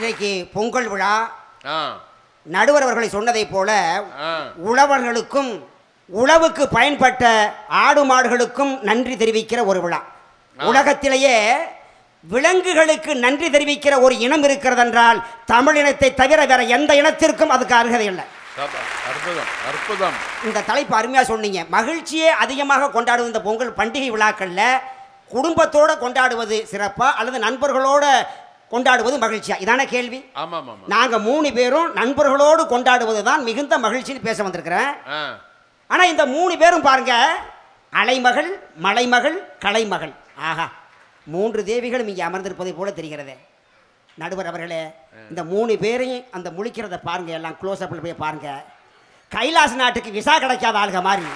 இன்றைக்கு பொங்கல் விழா ஆ நடுவர் அவர்களை சொன்னதைப் போல ஆ உழவர்களுக்கும் உழவுக்கு பயன்பட்ட ஆடு மாடுகளுக்கும் நன்றி தெரிவிக்கிற ஒரு விழா உலகத்திலேயே விலங்குகளுக்கு நன்றி தெரிவிக்கிற ஒரு இனம் இருக்கிறதென்றால் தமிழினத்தை தவிர வேற எந்த இனத்திற்கும் அதுக்கு அருகதை இல்லை சப- அற்புதம் அற்புதம் இந்த தலைப்பு அருமையாக சொன்னீங்க மகிழ்ச்சியே அதிகமாக கொண்டாடுவது இந்த பொங்கல் பண்டிகை விழாக்களில் குடும்பத்தோடு கொண்டாடுவது சிறப்பா அல்லது நண்பர்களோட கொண்டாடுவது மகிழ்ச்சியா இதான கேள்வி ஆமாம் ஆமாம் நாங்கள் மூணு பேரும் நண்பர்களோடு கொண்டாடுவது தான் மிகுந்த மகிழ்ச்சின்னு பேச வந்திருக்கிறேன் ஆ ஆனால் இந்த மூணு பேரும் பாருங்க அலைமகள் மலைமகள் கலைமகள் ஆஹா மூன்று தேவிகளும் இங்கே அமர்ந்திருப்பதை போல தெரிகிறதே நடுவர் அவர்களே இந்த மூணு பேரையும் அந்த முழிக்கிறத பாருங்க எல்லாம் க்ளோஸ் அப்பில் போய் பாருங்க கைலாஸ் நாட்டுக்கு விசா கிடைக்காத ஆளுக மாதிரி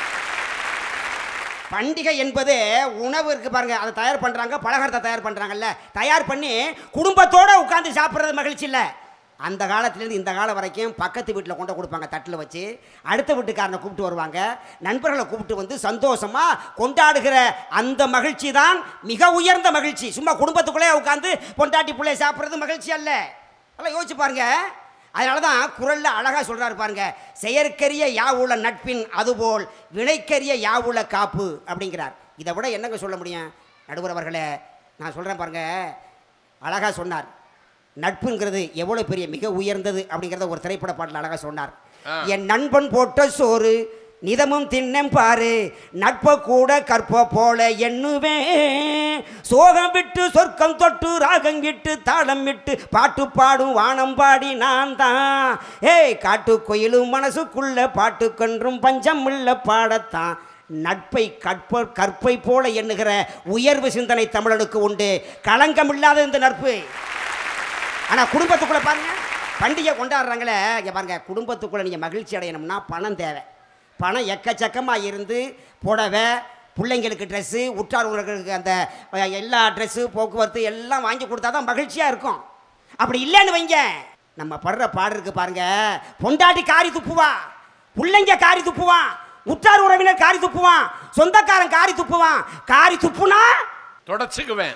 பண்டிகை என்பது உணவு இருக்கு பாருங்க அதை தயார் பண்றாங்க பலகாரத்தை தயார் பண்றாங்கல்ல தயார் பண்ணி குடும்பத்தோட உட்கார்ந்து சாப்பிட்றது மகிழ்ச்சி இல்லை அந்த காலத்துலேருந்து இந்த காலம் வரைக்கும் பக்கத்து வீட்டில் கொண்டு கொடுப்பாங்க தட்டில் வச்சு அடுத்த வீட்டுக்காரனை கூப்பிட்டு வருவாங்க நண்பர்களை கூப்பிட்டு வந்து சந்தோஷமா கொண்டாடுகிற அந்த மகிழ்ச்சி தான் மிக உயர்ந்த மகிழ்ச்சி சும்மா குடும்பத்துக்குள்ளே உட்காந்து பொண்டாட்டி பிள்ளை சாப்பிட்றது மகிழ்ச்சி அல்ல அதெல்லாம் யோசிச்சு பாருங்க அதனால தான் குரலில் அழகாக சொல்கிறாரு பாருங்க செயற்கரிய யாவுள்ள நட்பின் அதுபோல் வினைக்கரிய யாவுள்ள காப்பு அப்படிங்கிறார் இதை விட என்னங்க சொல்ல முடியும் நடுவர் அவர்களே நான் சொல்கிறேன் பாருங்க அழகாக சொன்னார் நட்புங்கிறது எவ்வளோ பெரிய மிக உயர்ந்தது அப்படிங்கிறத ஒரு திரைப்பட பாட்டில் அழகாக சொன்னார் ஆ. என் நண்பன் போட்ட சோறு நிதமும் தின்னம் பாரு நட்ப கூட கற்ப போல எண்ணுவே சோகம் விட்டு சொர்க்கம் தொட்டு ராகம் விட்டு தாளம் விட்டு பாட்டு பாடும் வானம் பாடி நான் தான் ஏய் காட்டு கோயிலும் மனசுக்குள்ள பாட்டு கன்றும் பஞ்சம் இல்ல பாடத்தான் நட்பை கற்ப கற்பை போல எண்ணுகிற உயர்வு சிந்தனை தமிழனுக்கு உண்டு களங்கம் இல்லாத இந்த நட்பு ஆனால் குடும்பத்துக்குள்ளே பாருங்க பண்டிகை கொண்டாடுறாங்களே இங்கே பாருங்க குடும்பத்துக்குள்ளே நீங்கள் மகிழ்ச்சி அடையணும்னா பணம் தேவை பணம் எக்கச்சக்கமாக இருந்து புடவை பிள்ளைங்களுக்கு ட்ரெஸ்ஸு உற்றார் உறவுகளுக்கு அந்த அஹ், எல்லா ட்ரெஸ்ஸு போக்குவரத்து எல்லாம் வாங்கி கொடுத்தா தான் மகிழ்ச்சியாக இருக்கும் அப்படி இல்லைன்னு வைங்க நம்ம படுற பாடு இருக்கு பாருங்க பொண்டாட்டி காரி துப்புவா பிள்ளைங்க காரி துப்புவான் உற்றார் உறவினர் காரி துப்புவான் சொந்தக்காரன் காரி துப்புவான் காரி துப்புனா தொடச்சுக்குவேன்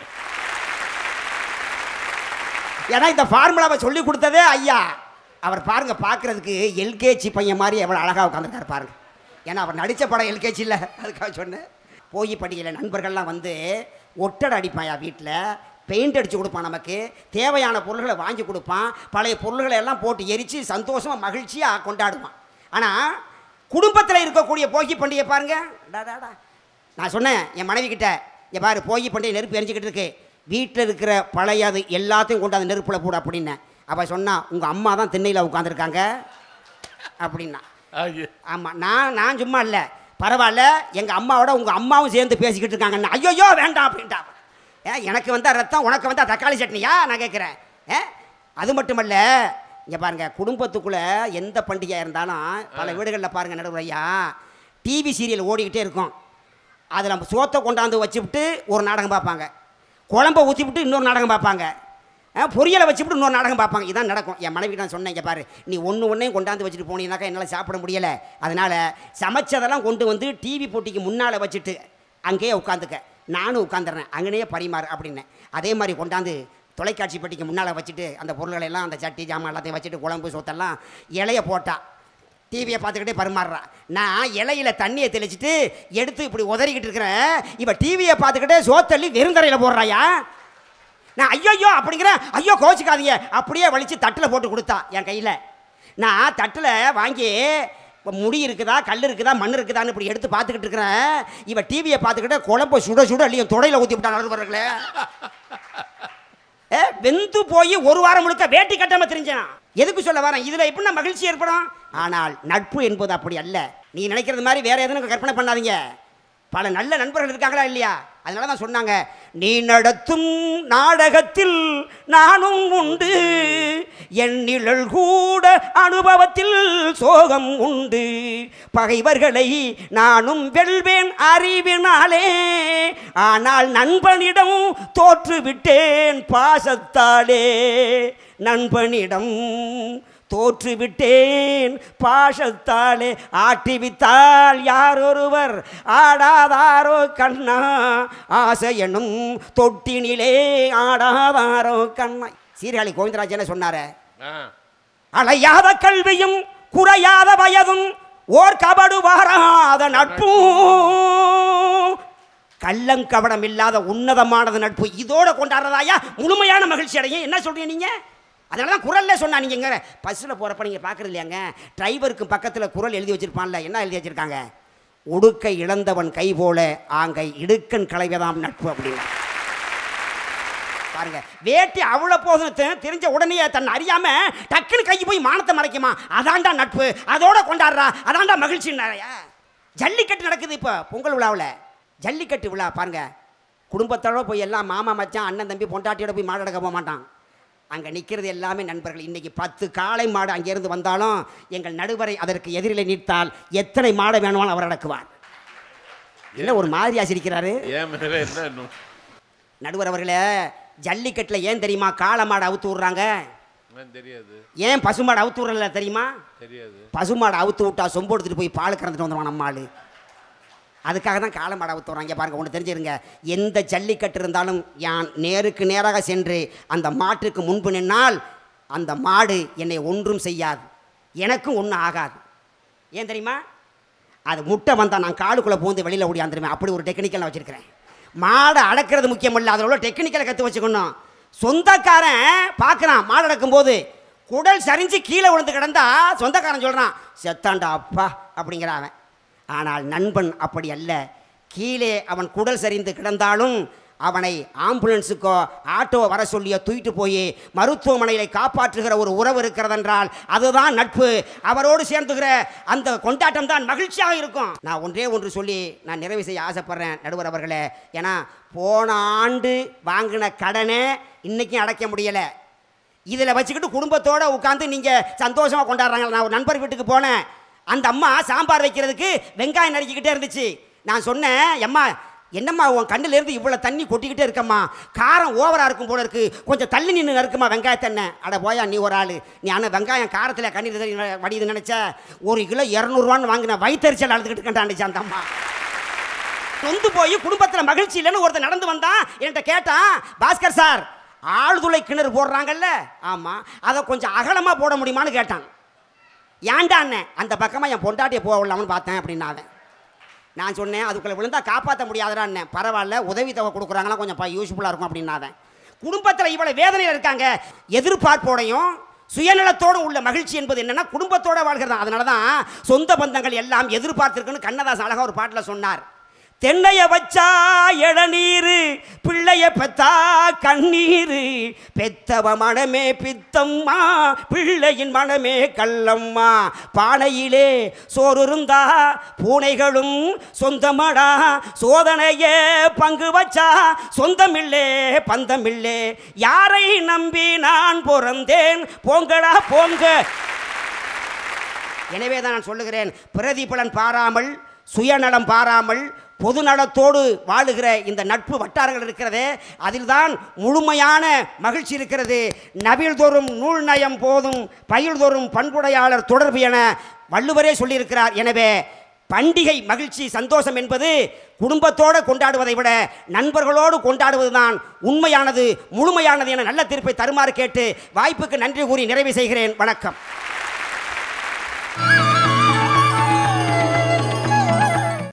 ஏன்னா இந்த ஃபார்முலாவை சொல்லி கொடுத்ததே ஐயா அவர் பாருங்க பார்க்கறதுக்கு எல்கேஜி பையன் மாதிரி எவ்வளோ அழகாக உட்காந்துருக்காரு பாருங்க ஏன்னா அவர் நடித்த படம் எல்கேஜி இல்லை அதுக்காக சொன்னேன் போய் பண்டிகையில் நண்பர்கள்லாம் வந்து ஒட்டடை அடிப்பாயா வீட்டில் பெயிண்ட் அடித்து கொடுப்பான் நமக்கு தேவையான பொருள்களை வாங்கி கொடுப்பான் பழைய பொருள்களை எல்லாம் போட்டு எரித்து சந்தோஷமாக மகிழ்ச்சியாக கொண்டாடுவான் ஆனால் குடும்பத்தில் இருக்கக்கூடிய போகி பண்டிகை பாருங்க டா, டா, டா. நான் சொன்னேன் என் மனைவி கிட்ட இங்கே பாரு போகி பண்டிகை நெருப்பு எரிஞ்சிக்கிட்டு இருக்கு வீட்டில் இருக்கிற பழையது எல்லாத்தையும் கொண்டு அந்த நெருப்பில் போடு அப்படின்னேன் அவள் சொன்னா உங்கள் அம்மா தான் திண்ணையில் உட்காந்துருக்காங்க அப்படின்னா ஐயோ ஆமாம் நான் நான் சும்மா இல்லை பரவாயில்ல எங்கள் அம்மாவோட உங்கள் அம்மாவும் சேர்ந்து பேசிக்கிட்டு இருக்காங்கன்னு ஐயோ வேண்டாம் அப்படின்ட்டா அவ. ஏ எனக்கு வந்தா ரத்தம் உனக்கு வந்தா தக்காளி சட்னியா நான் கேட்குறேன் ஏ அது மட்டுமல்ல இங்கே பாருங்க குடும்பத்துக்குள்ளே எந்த பண்டிகையாக இருந்தாலும் பல வீடுகளில் பாருங்க நடுவர் ஐயா டிவி சீரியல் ஓடிக்கிட்டே இருக்கும் அதில் நம்ம சோத்தை கொண்டாந்து வச்சுவிட்டு ஒரு நாடகம் பார்ப்பாங்க குழம்ப ஊற்றிவிட்டு இன்னொரு நாடகம் பார்ப்பாங்க அஹ், பொரியலை வச்சுவிட்டு இன்னொரு நாடகம் பார்ப்பாங்க இதான் நடக்கும் என் மனைவி நான் சொன்னேன் இங்க பாரு நீ ஒன்று ஒன்றையும் கொண்டாந்து வச்சுட்டு போனீங்கன்னாக்கா என்னால் சாப்பிட முடியலை அதனால் சமைச்சதெல்லாம் கொண்டு வந்து டிவி போட்டிக்கு முன்னால் வச்சுட்டு அங்கேயே உட்காந்துக்க நானும் உட்காந்துறேன் அங்கேயே பரிமாறு அப்படின்னேன் அதே மாதிரி கொண்டாந்து தொலைக்காட்சி பெட்டிக்கு முன்னால் வச்சுட்டு அந்த பொருள்களை எல்லாம் அந்த சட்டி ஜாமான் எல்லாத்தையும் வச்சுட்டு குழம்பு சோத்தெல்லாம் இலைய போட்டா டிவியை பார்த்துக்கிட்டே பரிமாறுறா நான் இலையில தண்ணியை தெளிச்சிட்டு எடுத்து இப்படி உதறிக்கிட்டு இருக்கிறேன் இவ டிவியை பார்த்துக்கிட்டே சோத்தள்ளி வெறுந்தரையில் போடுறாயா நான் ஐயோ அப்படிங்கிறேன் ஐயோ கோச்சிக்காதீங்க அப்படியே வலிச்சு தட்டில் போட்டு கொடுத்தா என் கையில் நான் தட்டில் வாங்கி முடி இருக்குதா கல் இருக்குதா மண் இருக்குதான்னு இப்படி எடுத்து பார்த்துக்கிட்டு இருக்கிறேன் இவ டிவியை பார்த்துக்கிட்டே குழம்பு சுட சுட இல்லையும் தொடையில் ஊற்றி விட்டான் நடுவர்களே ஏ வெந்து போய் ஒரு வாரம் முழுக்க வேட்டி கட்டாம தெரிஞ்சான் எதுக்கு சொல்ல வரேன் இதுல எப்படி மகிழ்ச்சி ஏற்படும் ஆனால் நட்பு என்பது அப்படி அல்ல நீ நினைக்கிறது மாதிரி வேற எதுவும் கற்பனை பண்ணாதீங்க பல நல்ல நண்பர்கள் இருக்காங்களா இல்லையா அதனால தான் சொன்னாங்க நீ நடத்தும் நாடகத்தில் நானும் உண்டு என் நிழல் கூட அனுபவத்தில் சோகம் உண்டு பகைவர்களை நானும் வெல்வேன் அறிவினாலே ஆனால் நண்பனிடம் தோற்றுவிட்டேன் பாசத்தாலே நண்பனிடம் தோற்றுவிட்டேன் பாசத்தாலே ஆட்டிவித்தால் யாரொருவர் ஆடாதாரோ கண்ணா ஆசை எனும் தொட்டினிலே ஆடாதாரோ கண்ணா சீர்காழி கோவிந்தராஜ் என்ன சொன்னாரு ஆ அலையாத கல்வியும் குறையாத வயதும் ஓர் கபடு வாராத நட்பும் கள்ளங்கபடம் இல்லாத உன்னதமானது நட்பு இதோட கொண்டாடுறதாயா முழுமையான மகிழ்ச்சி அடையும் என்ன சொல்றீங்க நீங்க அதனால தான் குரல்ல சொன்னா நீங்க பஸ்ஸில் போகிறப்ப நீங்கள் பார்க்குறது இல்லையாங்க டிரைவருக்கு பக்கத்தில் குரல் எழுதி வச்சிருப்பான்ல என்ன எழுதி வச்சிருக்காங்க உடுக்கை இழந்தவன் கை போல ஆங்கை இடுக்கன் களைவதாம் நட்பு அப்படின்னு பாருங்க வேட்டி அவ்வளோ போதும் தெ- தெரிஞ்ச உடனே தன் அறியாம டக்குன்னு கை போய் மானத்தை மறைக்குமா அதான்டா நட்பு அதோட கொண்டாடுறா அதான்டா மகிழ்ச்சி நிறையா ஜல்லிக்கட்டு நடக்குது இப்போ பொங்கல் விழாவில் ஜல்லிக்கட்டு விழா பாருங்க குடும்பத்தோட போய் எல்லாம் மாமா மச்சான் அண்ணன் தம்பி பொண்டாட்டியோட போய் மாடு அடக்க போக மாட்டான் அங்கே நிற்கிறது எல்லாமே நண்பர்கள் இன்னைக்கு பத்து காளை மாடு அங்கேருந்து வந்தாலும் எங்கள் நடுவரை அதற்கு எதிரில் நிற்த்தால் எத்தனை மாடை வேணுமாலும் அவர் அடக்குவார் என்ன ஒரு மாதிரியா சிரிக்கிறாரு ஏன் மேல என்ன இன்னும்? நடுவர் அவர்களே ஜல்லிக்கட்டில் ஏன் தெரியுமா காளை மாடு அவுத்து விட்றாங்க ஏன் தெரியாது ஏன் பசுமாடு அவுத்து விட்றல தெரியுமா தெரியாது பசுமாடு அவுத்து விட்டா சொம்பு எடுத்துட்டு போய் பால் கறந்துட்டு வந்துடுவான் நம்ம ஆளு அதுக்காக தான் காளை மாடு அவுத்து வர்றாங்க பாருங்க ஒன்று தெரிஞ்சிருங்க எந்த ஜல்லிக்கட்டு இருந்தாலும் யான் நேருக்கு நேராக சென்று அந்த மாட்டுக்கு முன்பு நின்னால் அந்த மாடு என்னை ஒன்றும் செய்யாது எனக்கும் ஒன்றும் ஆகாது ஏன் தெரியுமா அது முட்டை வந்தால் நான் காலுக்குள்ளே பூந்து வெளியில் ஓடியாந்துருவேன் அப்படி ஒரு டெக்னிக்கல் நான் வச்சுருக்கிறேன் மாடை அடக்கிறது முக்கியம் இல்லை அதில் உள்ள டெக்னிக்கலை கற்று வச்சுக்கணும் சொந்தக்காரன் பார்க்குறான் மாடு அடக்கும்போது குடல் சரிஞ்சு கீழே விழுந்து கிடந்தா சொந்தக்காரன் சொல்கிறான் செத்தாண்டா அப்பா அப்படிங்கிறான் அவன் ஆனால் நண்பன் அப்படி அல்ல கீழே அவன் குடல் சரிந்து கிடந்தாலும் அவனை ஆம்புலன்ஸுக்கோ ஆட்டோ வர சொல்லியோ தூக்கிட்டு போய் மருத்துவமனையில் காப்பாற்றுகிற ஒரு உறவு இருக்கிறதென்றால் அதுதான் நட்பு அவரோடு சேர்ந்துகிற அந்த கொண்டாட்டம் தான் மகிழ்ச்சியாக இருக்கும் நான் ஒன்றே ஒன்று சொல்லி நான் நிறைவு செய்ய ஆசைப்படுறேன் நடுவர் அவர்களே ஏன்னா போன ஆண்டு வாங்கின கடனை இன்னைக்கும் அடைக்க முடியலை இதில் வச்சுக்கிட்டு குடும்பத்தோடு உட்காந்து நீங்கள் சந்தோஷமாக கொண்டாடுறாங்க நான் ஒரு நண்பர் வீட்டுக்கு போனேன் அந்த அம்மா சாம்பார் வைக்கிறதுக்கு வெங்காயம் நறுக்கிக்கிட்டே இருந்துச்சு நான் சொன்னேன் எம்மா என்னம்மா உன் கண்ணுலேருந்து இவ்வளோ தண்ணி கொட்டிக்கிட்டே இருக்கம்மா காரம் ஓவராக இருக்கும் போல இருக்கு கொஞ்சம் தள்ளி நின்று நறுக்குமா வெங்காயத்தை என்ன அட போயா நீ ஒரு ஆள் நீ ஆனால் வெங்காயம் காரத்தில் கண்ணீர் தண்ணி வடியுது நினச்ச ஒரு கிலோ இரநூறுவான்னு வாங்கின வயிற்றுச்சல் அழுதுகிட்டு கண்டாண்டுச்சு அந்த அம்மா நொந்து போய் குடும்பத்தில் மகிழ்ச்சி இல்லைன்னு ஒருத்தர் நடந்து வந்தான் என்கிட்ட கேட்டான் பாஸ்கர் சார் ஆழ்துளை கிணறு போடுறாங்கல்ல ஆமாம் அதை கொஞ்சம் அகலமாக போட முடியுமான்னு கேட்டான் ஏன்டா அண்ணன் அந்த பக்கமாக என் பொண்டாட்டியை போக விடலாம்னு பார்த்தேன் அப்படின்னாவன் நான் சொன்னேன் அதுக்குள்ளே விழுந்தா காப்பாற்ற முடியாதுடா அண்ணன் பரவாயில்ல உதவி தொகை கொடுக்குறாங்களா கொஞ்சம் யூஸ்ஃபுல்லாக இருக்கும் அப்படின்னாவன் குடும்பத்தில் இவ்வளோ வேதனையில் இருக்காங்க எதிர்பார்ப்போடையும் சுயநலத்தோடு உள்ள மகிழ்ச்சி என்பது என்னன்னா குடும்பத்தோட வாழ்கிறது அதனால தான் சொந்த பந்தங்கள் எல்லாம் எதிர்பார்த்திருக்குன்னு கண்ணதாசன் அழகா ஒரு பாட்டில் சொன்னார் தென்னைய வச்சா இளநீரு பிள்ளைய பெத்தா கண்ணீரு பெத்தவ மனமே பித்தம்மா பிள்ளையின் மனமே கள்ளம்மா பானையிலே சோறு இருந்தா பூனைகளும் சொந்தமடா சோதனையே பங்கு வச்சா சொந்தமில்லே பந்தமில்லே யாரை நம்பி நான் பிறந்தேன் போங்கடா போங்க எனவே தான் நான் சொல்லுகிறேன் பிரதிபலன் பாராமல் சுயநலம் பாராமல் பொதுநலத்தோடு வாழுகிற இந்த நட்பு வட்டாரங்கள் இருக்கிறதே அதில்தான் முழுமையான மகிழ்ச்சி இருக்கிறது நவில் தோறும் நூல் நயம் போதும் பயில் தோறும் பண்புடையாளர் தொடர்பு என வள்ளுவரே சொல்லியிருக்கிறார் எனவே பண்டிகை மகிழ்ச்சி சந்தோஷம் என்பது குடும்பத்தோடு கொண்டாடுவதை விட நண்பர்களோடு கொண்டாடுவதுதான் உண்மையானது முழுமையானது என நல்ல தீர்ப்பை தருமாறு கேட்டு வாய்ப்புக்கு நன்றி கூறி நிறைவு செய்கிறேன் வணக்கம்